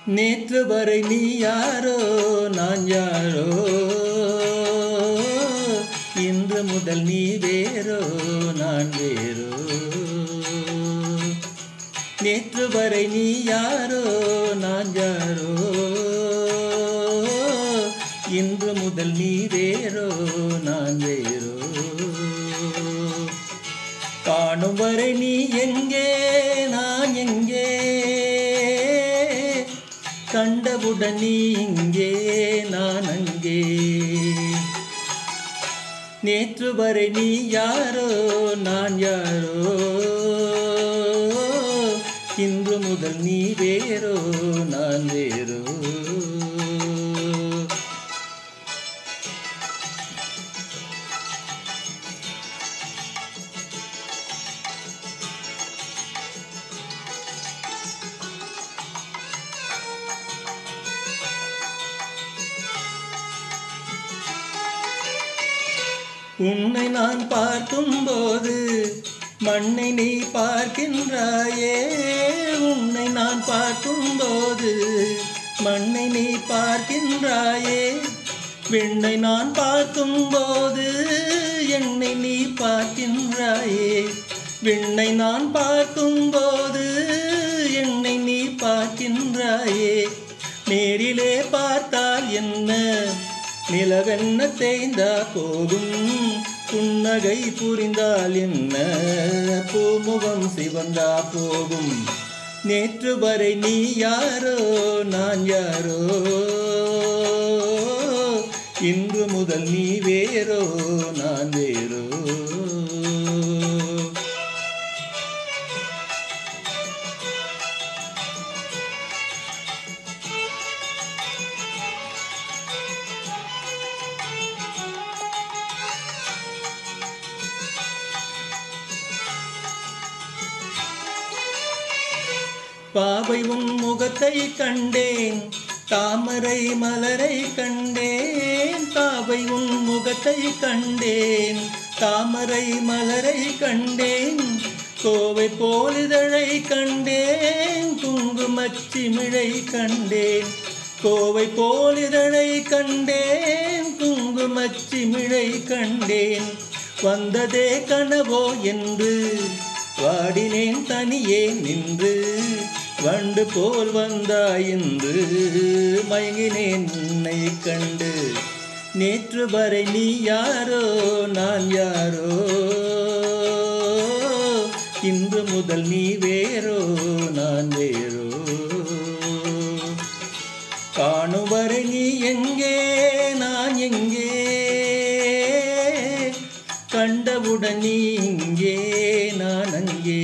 நேற்று வரை நீ யாரோ நான் யாரோ இன்று முதல் நீ வேறோ நான் வேறோ நேற்று வரை நீ யாரோ நான் யாரோ இன்று முதல் நீ வேறோ நான் வேறோ காணும் வரை நீ எங்கே நான் எங்கே கண்டவுடன் நீ இங்கே நான் அங்கே நேற்று வரை நீ யாரோ நான் யாரோ இன்று முதல் நீ வேறோ நான் வேறோ உன்னை நான் பார்க்கும்போது மண்ணை நீ பார்க்கின்றாயே உன்னை நான் பார்க்கும்போது மண்ணை நீ பார்க்கின்றாயே விண்ணை நான் பார்க்கும்போது என்னை நீ பார்க்கின்றாயே விண்ணை நான் பார்க்கும்போது என்னை நீ பார்க்கின்றாயே நேரிலே பார்த்தால் என்ன நிலவென்ன தேய்ந்தா போகும் புன்னகை புரிந்தால் என்ன பூமுகம் சிவந்தா போகும் நேற்று வரை நீ யாரோ நான் யாரோ இன்று முதல் நீ வேறோ நான் வேறோ பாவை உன் முகத்தை கண்டேன் தாமரை மலரை கண்டேன் பாவை உன் முகத்தை கண்டேன் தாமரை மலரை கண்டேன் கோவை போலிதழை கண்டேன் குங்குமச்சிமிழை கண்டேன் கோவை போலிதழை கண்டேன் குங்குமச்சிமிழை கண்டேன் வந்ததே கனவோ என்று வாடினேன் தனியே நின்று வண்டு போல் வந்தாய் என்று மயங்கினேன் உன்னை கண்டு நேற்று வரை நீ யாரோ நான் யாரோ இன்று முதல் நீ வேறோ நான் வேறோ காணும் வரை நீ எங்கே நான் எங்கே கண்டவுடன் நீ இங்கே நான் அங்கே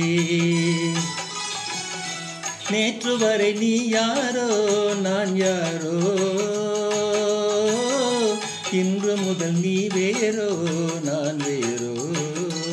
நேற்று வரை நீ யாரோ நான் யாரோ இன்று முதல் நீ வேறோ நான் வேறோ